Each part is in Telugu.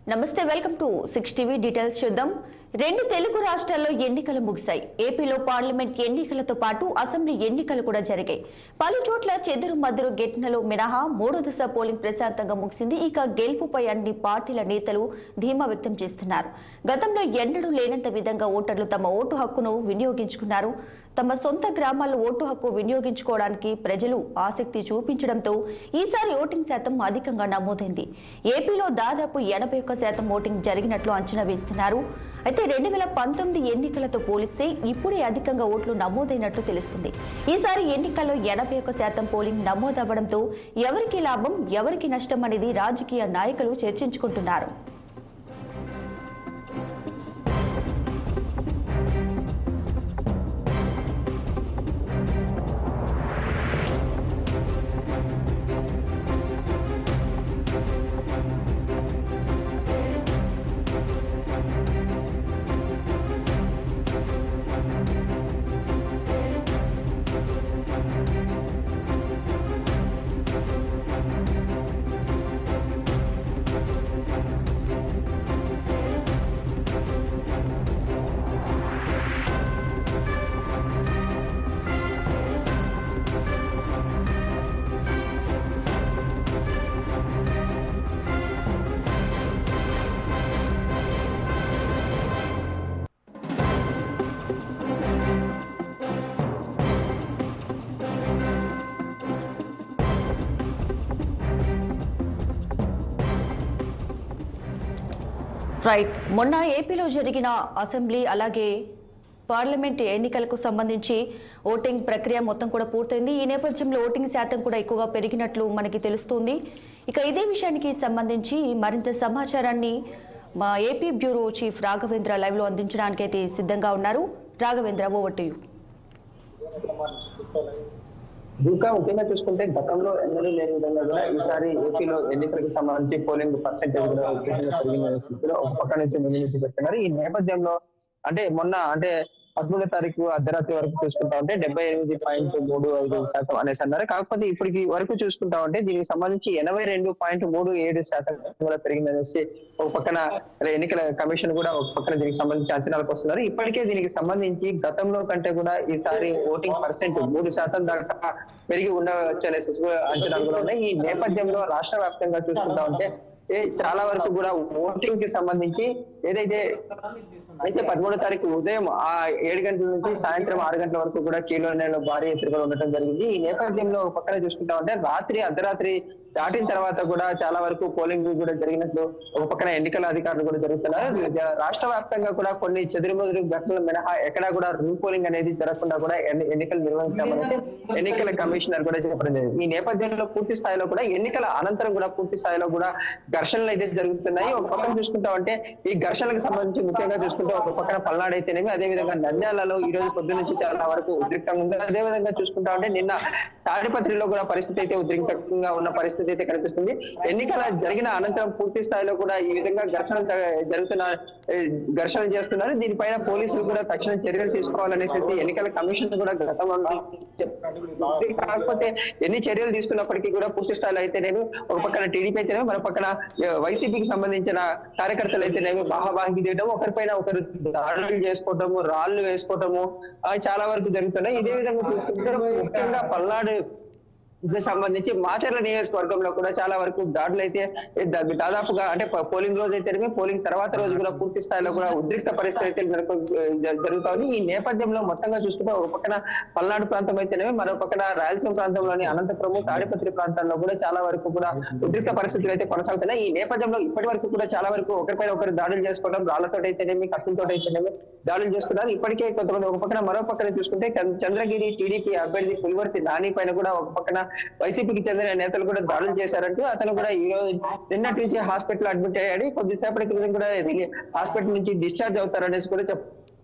నమస్తే welcome to six TV details చూద్దాం రెండు తెలుగు రాష్ట్రాల్లో ఎన్నికలు ముగిశాయి ఏపీలో పార్లమెంట్ ఎన్నికలతో పాటు అసెంబ్లీ ఎన్నికలు కూడా జరిగాయి పలు చోట్ల చెదురు మదురు గెట్నలో మినహా మూడో దశ పోలింగ్ ప్రశాంతంగా ముగిసింది ఇక గెలుపుపై అన్ని పార్టీల నేతలు ధీమా వ్యక్తం చేస్తున్నారు గతంలో ఎన్నడూ లేనంత విధంగా ఓటర్లు తమ ఓటు హక్కును వినియోగించుకున్నారు తమ సొంత గ్రామాల్లో ఓటు హక్కు వినియోగించుకోవడానికి ప్రజలు ఆసక్తి చూపించడంతో ఈసారి ఓటింగ్ శాతం అధికంగా నమోదైంది ఏపీలో దాదాపు ఎనభై ఒక్క శాతం ఓటింగ్ జరిగినట్లు అంచనా వేస్తున్నారు అయితే రెండు వేల పంతొమ్మిది ఎన్నికలతో పోలిస్తే ఇప్పుడే అధికంగా ఓట్లు నమోదైనట్లు తెలుస్తుంది ఈసారి ఎన్నికల్లో ఎనభై ఒక్క శాతం పోలింగ్ నమోదవ్వడంతో ఎవరికి లాభం ఎవరికి నష్టం అనేది రాజకీయ నాయకులు చర్చించుకుంటున్నారు రైట్ మొన్న ఏపీలో జరిగిన అసెంబ్లీ అలాగే పార్లమెంట్ ఎన్నికలకు సంబంధించి ఓటింగ్ ప్రక్రియ మొత్తం కూడా పూర్తయింది ఈ నేపథ్యంలో ఓటింగ్ శాతం కూడా ఎక్కువగా పెరిగినట్లు మనకి తెలుస్తుంది ఇక ఇదే విషయానికి సంబంధించి మరింత సమాచారాన్ని మా ఏపీ బ్యూరో చీఫ్ రాఘవేంద్ర లైవ్లో అందించడానికి అయితే సిద్ధంగా ఉన్నారు రాఘవేంద్ర ఓవర్ టు యూ ఇంకా ముఖ్యంగా చూసుకుంటే గతంలో ఎన్నడూ లేని విధంగా కూడా ఈసారి ఏపీలో ఎన్నికలకు సంబంధించి పోలింగ్ పర్సెంటేజ్ కూడా విపరీతంగా పెరిగిన స్థితిలో ఒక పక్క నుంచి ముందు నుంచి పెట్టున్నారు ఈ నేపథ్యంలో అంటే మొన్న అంటే పదమూడో తారీఖు అర్ధరాత్రి వరకు చూసుకుంటా ఉంటే డెబ్బై ఎనిమిది పాయింట్ మూడు ఐదు శాతం అనేసి అన్నారు కాకపోతే ఇప్పటికి వరకు చూసుకుంటా ఉంటే దీనికి సంబంధించి ఎనభై రెండు పాయింట్ మూడు ఏడు శాతం కూడా పెరిగిందనేసి ఒక పక్కన ఎన్నికల కమిషన్ కూడా ఒక పక్కన దీనికి సంబంధించి అంచనాలకు వస్తున్నారు ఇప్పటికే దీనికి సంబంధించి గతంలో కంటే కూడా ఈసారి ఓటింగ్ పర్సెంట్ మూడు శాతం దాకా పెరిగి ఉండవచ్చు అనేసి కూడా అంచనాలు కూడా ఉన్నాయి ఈ నేపథ్యంలో రాష్ట్ర వ్యాప్తంగా చూసుకుంటా ఉంటే ఏ చాలా వరకు కూడా ఓటింగ్ కి సంబంధించి ఏదైతే అయితే పదమూడో తారీఖు ఉదయం ఆ ఏడు గంటల నుంచి సాయంత్రం ఆరు గంటల వరకు కూడా కీలో నెలలో భారీ ఎత్తుగా ఉండటం జరిగింది ఈ నేపథ్యంలో ఒక పక్కన చూసుకుంటా ఉంటే రాత్రి అర్ధరాత్రి దాటిన తర్వాత కూడా చాలా వరకు పోలింగ్ కూడా జరిగినట్లు ఒక పక్కన ఎన్నికల అధికారులు కూడా జరుగుతున్నారు జ- రాష్ట్ర వ్యాప్తంగా కూడా కొన్ని చెదురుమదురు ఘటనలు మినహా ఎక్కడా కూడా రూ పోలింగ్ అనేది జరగకుండా కూడా ఎన్ని- ఎన్నికలు నిర్వహించామనేసి ఎన్నికల కమిషనర్ కూడా చెప్పడం జరిగింది ఈ నేపథ్యంలో పూర్తి స్థాయిలో కూడా ఎన్నికల అనంతరం కూడా పూర్తి స్థాయిలో కూడా ఘర్షణలు అయితే జరుగుతున్నాయి ఒక పక్కన చూసుకుంటా ఉంటే ఈ ఘర్షణలకు సంబంధించి ముఖ్యంగా చూసుకుంటే ఒక పక్కన పల్నాడు అయితేనేమి అదే విధంగా నంద్యాలలో ఈ రోజు పొద్దు నుంచి చాలా వరకు ఉద్రిక్తంగా ఉంది అదే విధంగా చూసుకుంటా ఉంటే నిన్న తాడిపత్రిలో కూడా పరిస్థితి అయితే ఉద్రిక్తంగా ఉన్న పరిస్థితి అయితే కనిపిస్తుంది ఎన్నికల జరిగిన అనంతరం పూర్తి స్థాయిలో కూడా ఈ విధంగా ఘర్షణ జరుగుతున్న ఏ, ఘర్షణ చేస్తున్నారు దీనిపైన పోలీసులు కూడా తక్షణ చర్యలు తీసుకోవాలనేసి ఎన్నికల కమిషన్ కూడా గతంలో చెప్పారు. కాకపోతే ఎన్ని చర్యలు తీసుకున్నప్పటికీ కూడా పూర్తి స్థాయిలో అయితేనేమి ఒక పక్కన టీడీపీ అయితేనేమి మరో పక్కన ఏ, వైసీపీకి సంబంధించిన కార్యకర్తలు అయితేనేమి బాహాబాహి తీయడం ఒకరిపైన ఒకరు దాడులు చేసుకోవటము రాళ్లు వేసుకోవటము ఆ, చాలా వరకు జరుగుతున్నాయి ఇదే విధంగా చూసుకుంటే ముఖ్యంగా పల్నాడు కి సంబంధించి మాచర్ల నియోజకవర్గంలో కూడా చాలా వరకు దాడులు అయితే దా- దాదాపుగా అంటే ప- పోలింగ్ రోజు అయితేనే పోలింగ్ తర్వాత రోజు కూడా పూర్తి స్థాయిలో కూడా ఉద్రిక్త పరిస్థితి అయితే జరుపు- జ- జరుగుతా ఉంది ఈ నేపథ్యంలో మొత్తంగా చూసుకుంటే ఒక పక్కన పల్నాడు ప్రాంతం అయితేనే మరో పక్కన రాయలసీమ ప్రాంతంలోని అనంతపురం తాడిపత్రి ప్రాంతాల్లో కూడా చాలా వరకు కూడా ఉద్రిక్త పరిస్థితులు అయితే కొనసాగుతున్నాయి ఈ నేపథ్యంలో ఇప్పటి వరకు కూడా చాలా వరకు ఒకరిపైన ఒకరు దాడులు చేసుకోవడం రాళ్లతో అయితేనేమి కత్తులతో అయితేనేమి దాడులు చేస్తున్నారు ఇప్పటికే కొంతమంది ఒక పక్కన మరో పక్కన చూసుకుంటే చంద్ర- చంద్రగిరి టీడీపీ అభ్యర్థి పులివర్తి నాని పైన కూడా ఒక పక్కన వైసీపీకి చెందిన నేతలు కూడా దాడులు చేశారంటూ అతను కూడా ఈ రోజు నిన్నటి నుంచి హాస్పిటల్ అడ్మిట్ అయ్యాడు కొద్దిసేపటి క్రితం కూడా రిలీ- హాస్పిటల్ నుంచి డిశ్చార్జ్ అవుతారనేసి కూడా చెప్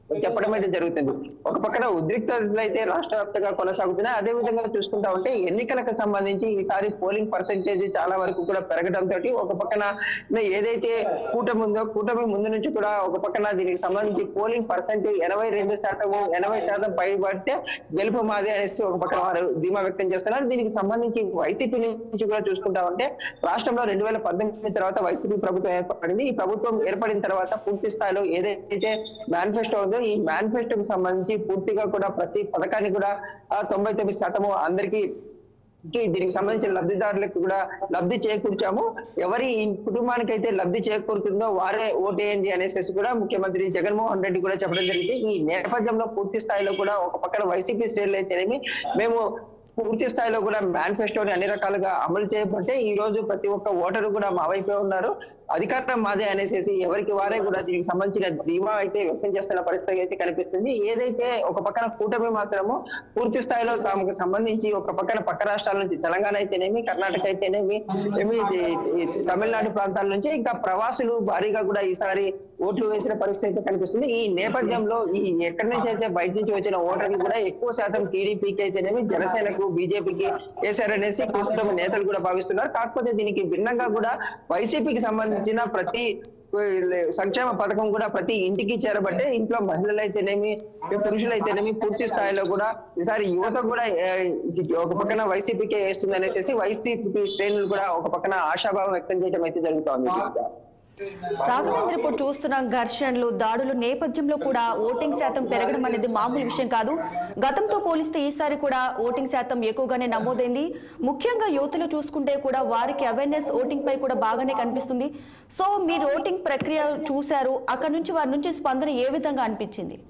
చెప్పడం అయితే జరుగుతుంది ఒక పక్కన ఉద్రిక్తతలు అయితే రాష్ట్ర వ్యాప్తంగా కొనసాగుతున్నాయి అదే విధంగా చూసుకుంటా ఉంటే ఎన్నికలకు సంబంధించి ఈసారి పోలింగ్ పర్సెంటేజ్ చాలా వరకు కూడా పెరగడం తోటి ఒక పక్కన ఏదైతే కూటమి ఉందో కూటమి ముందు నుంచి కూడా ఒక పక్కన దీనికి సంబంధించి పోలింగ్ పర్సెంట్ ఎనభై రెండు శాతము ఎనభై శాతం పైబడితే గెలుపు మాదే అనేసి ఒక పక్కన వారు ధీమా వ్యక్తం చేస్తున్నారు దీనికి సంబంధించి వైసీపీ నుంచి కూడా చూసుకుంటా ఉంటే రాష్ట్రంలో రెండు వేల పద్దెనిమిది తర్వాత వైసీపీ ప్రభుత్వం ఏర్పడింది ఈ ప్రభుత్వం ఏర్పడిన తర్వాత పూర్తి స్థాయిలో ఏదైతే మేనిఫెస్టో ఉందో ఈ మేనిఫెస్టోకి సంబంధించి పూర్తిగా కూడా ప్రతి పథకాన్ని కూడా ఆ, తొంభై తొమ్మిది శాతము అందరికీ కి దీనికి సంబంధించిన లబ్ధిదారులకు కూడా లబ్ధి చేకూర్చాము ఎవరి ఈ కుటుంబానికి అయితే లబ్ధి చేకూరుతుందో వారే ఓటేయండి అనేసి కూడా ముఖ్యమంత్రి జగన్మోహన్ రెడ్డి కూడా చెప్పడం జరిగింది ఈ నేపథ్యంలో పూర్తి స్థాయిలో కూడా ఒక పక్కన వైసీపీ శ్రేణులు అయితేనేమి మేము పూర్తి స్థాయిలో కూడా మేనిఫెస్టోని అన్ని రకాలుగా అమలు చేయబట్టే ఈ రోజు ప్రతి ఒక్క ఓటరు కూడా మా వైపే ఉన్నారు అధికారం మాదే అనేసి ఎవరికి వారే కూడా దీనికి సంబంధించిన ధీమా అయితే వ్యక్తం చేస్తున్న పరిస్థితి అయితే కనిపిస్తుంది ఏదైతే ఒక పక్కన కూటమి మాత్రము పూర్తి స్థాయిలో తమకు సంబంధించి ఒక పక్కన పక్క రాష్ట్రాల నుంచి తెలంగాణ అయితేనేమి కర్ణాటక అయితేనేమి ఏమి ఇది- ఈ తమిళనాడు ప్రాంతాల నుంచి ఇంకా ప్రవాసులు భారీగా కూడా ఈసారి ఓట్లు వేసిన పరిస్థితి అయితే కనిపిస్తుంది ఈ నేపథ్యంలో ఈ ఎక్కడి నుంచి అయితే బయట నుంచి వచ్చిన ఓటర్లు కూడా ఎక్కువ శాతం టీడీపీకి అయితేనేమి జనసేనకు బీజేపీకి వేశారనేసి కూటమి నేతలు కూడా భావిస్తున్నారు కాకపోతే దీనికి భిన్నంగా కూడా వైసీపీకి సంబంధించిన ప్రతి సంక్షేమ పథకం కూడా ప్రతి ఇంటికి చేరబట్టే ఇంట్లో మహిళలు అయితేనేమి పురుషులు అయితేనేమి పూర్తి స్థాయిలో కూడా ఈసారి యువత కూడా ఏ, ఇది ఒక పక్కన వైసీపీకే వేస్తుంది అనేసి వైసీపీ శ్రేణులు కూడా ఒక పక్కన ఆశాభావం వ్యక్తం చేయడం అయితే జరుగుతోంది రాఘవేంద్ర ఇప్పుడు చూస్తున్నాం ఘర్షణలు దాడులు నేపథ్యంలో కూడా ఓటింగ్ శాతం పెరగడం అనేది మామూలు విషయం కాదు గతంతో పోలిస్తే ఈసారి కూడా ఓటింగ్ శాతం ఎక్కువగానే నమోదైంది ముఖ్యంగా యువతలో చూసుకుంటే కూడా వారికి అవేర్నెస్ ఓటింగ్ పై కూడా బాగానే కనిపిస్తుంది సో మీరు ఓటింగ్ ప్రక్రియ చూశారు అక్కడ నుంచి వారి నుంచి స్పందన ఏ విధంగా అనిపించింది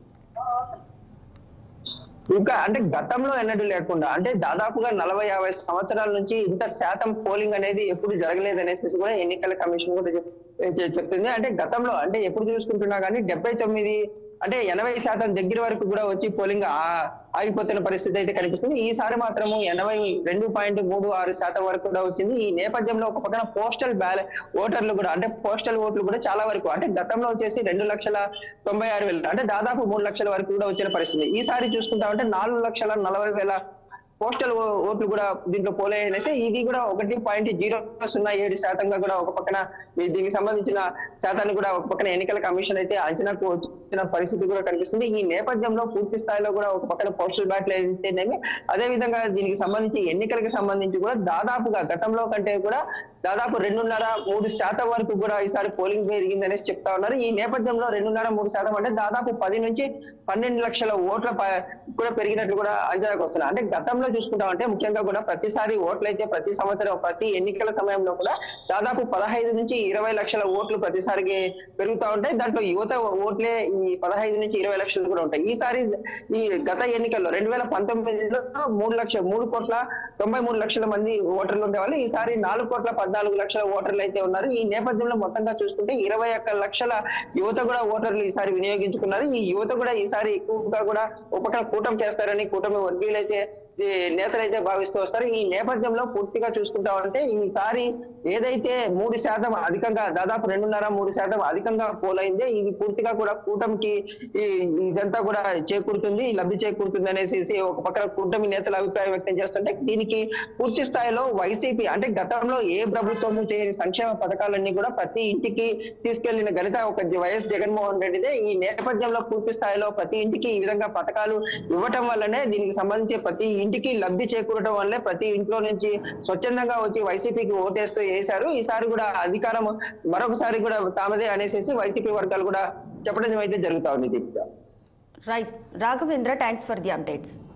ఇంకా అంటే గతంలో ఎన్నడూ లేకుండా అంటే దాదాపుగా నలభై యాభై సంవత్సరాల నుంచి ఇంత శాతం పోలింగ్ అనేది ఎప్పుడు జరగలేదు అనేసి కూడా ఎన్నికల కమిషన్ కూడా చెప్- చె- చెప్తుంది అంటే గతంలో అంటే ఎప్పుడు చూసుకుంటున్నా కానీ డెబ్బై తొమ్మిది అంటే ఎనభై శాతం దగ్గర వరకు కూడా వచ్చి పోలింగ్ ఆ- ఆగిపోతున్న పరిస్థితి అయితే కనిపిస్తుంది ఈసారి మాత్రము ఎనభై రెండు పాయింట్ మూడు ఆరు శాతం వరకు కూడా వచ్చింది ఈ నేపథ్యంలో ఒక పక్కన పోస్టల్ బ్యాలె ఓటర్లు కూడా అంటే పోస్టల్ ఓట్లు కూడా చాలా వరకు అంటే గతంలో వచ్చేసి రెండు లక్షల తొంభై ఆరు వేలు అంటే దాదాపు మూడు లక్షల వరకు కూడా వచ్చిన పరిస్థితి ఈసారి చూసుకుంటా ఉంటే నాలుగు లక్షల నలభై వేల పోస్టల్ ఓ- ఓట్లు కూడా దీంట్లో పోలే అనేసి ఇది కూడా ఒకటి పాయింట్ జీరో సున్నా ఏడు శాతంగా కూడా ఒక పక్కన ఈ దీనికి సంబంధించిన శాతాన్ని కూడా ఒక పక్కన ఎన్నికల కమిషన్ అయితే అంచనాకు వచ్చిన పరిస్థితి కూడా కనిపిస్తుంది ఈ నేపథ్యంలో పూర్తి స్థాయిలో కూడా ఒక పక్కన పోస్టల్ బ్యాట్లు అయితేనేమి అదే విధంగా దీనికి సంబంధించి ఎన్నికలకు సంబంధించి కూడా దాదాపుగా గతంలో కంటే కూడా దాదాపు రెండున్నర మూడు శాతం వరకు కూడా ఈసారి పోలింగ్ పెరిగింది అనేసి చెప్తా ఉన్నారు ఈ నేపథ్యంలో రెండున్నర మూడు శాతం అంటే దాదాపు పది నుంచి పన్నెండు లక్షల ఓట్ల ప- కూడా పెరిగినట్లు కూడా అంచనాకు వస్తున్నారు అంటే గతంలో చూసుకుంటాం అంటే ముఖ్యంగా కూడా ప్రతిసారి ఓట్లు అయితే ప్రతి సంవత్సరం ప్రతి ఎన్నికల సమయంలో కూడా దాదాపు పదహైదు నుంచి ఇరవై లక్షల ఓట్లు ప్రతిసారికి పెరుగుతా ఉంటాయి దాంట్లో యువత ఓట్లే ఈ పదహైదు నుంచి ఇరవై లక్షలు కూడా ఉంటాయి ఈసారి ఈ గత ఎన్నికల్లో రెండు వేల పంతొమ్మిదిలో మూడు లక్షల మూడు కోట్ల తొంభై మూడు లక్షల మంది ఓటర్లు ఉండేవాళ్ళు ఈసారి నాలుగు కోట్ల పద్నాలుగు లక్షల ఓటర్లు అయితే ఉన్నారు ఈ నేపథ్యంలో మొత్తంగా చూసుకుంటే ఇరవై ఒక్క లక్షల యువత కూడా ఓటర్లు ఈసారి వినియోగించుకున్నారు ఈ యువత కూడా ఈసారి ఎక్కువగా కూడా ఉపకరణ కూటమి చేస్తారని కూటమి వర్గీయులు అయితే ఈ నేతలు అయితే భావిస్తూ వస్తారు ఈ నేపథ్యంలో పూర్తిగా చూసుకుంటా ఉంటే ఈసారి ఏదైతే మూడు శాతం అధికంగా దాదాపు రెండున్నర మూడు శాతం అధికంగా పోలైందే ఇది పూర్తిగా కూడా కూటమికి ఈ ఇదంతా కూడా చేకూరుతుంది లబ్ధి చేకూరుతుంది అనేసి ఒక పక్కన కూటమి నేతల అభిప్రాయం వ్యక్తం చేస్తుంటే దీనికి పూర్తి స్థాయిలో వైసీపీ అంటే గతంలో ఏ ప్రభుత్వము చేయని సంక్షేమ పథకాలన్నీ కూడా ప్రతి ఇంటికి తీసుకెళ్లిన ఘనత ఒక వైఎస్ జగన్మోహన్ రెడ్డిదే ఈ నేపథ్యంలో పూర్తి స్థాయిలో ప్రతి ఇంటికి ఈ విధంగా పథకాలు ఇవ్వటం వల్లనే దీనికి సంబంధించి ప్రతి ఇంటికి లబ్ధి చేకూరటం వల్లే ప్రతి ఇంట్లో నుంచి స్వచ్ఛందంగా వచ్చి వైసీపీకి ఓటేస్తూ వేశారు ఈసారి కూడా అధికారం మరొకసారి కూడా తామదే అనేసి వైసీపీ వర్గాలు కూడా చెప్పడం అయితే జరుగుతా ఉంది Deepika right Raghavendra thanks for the updates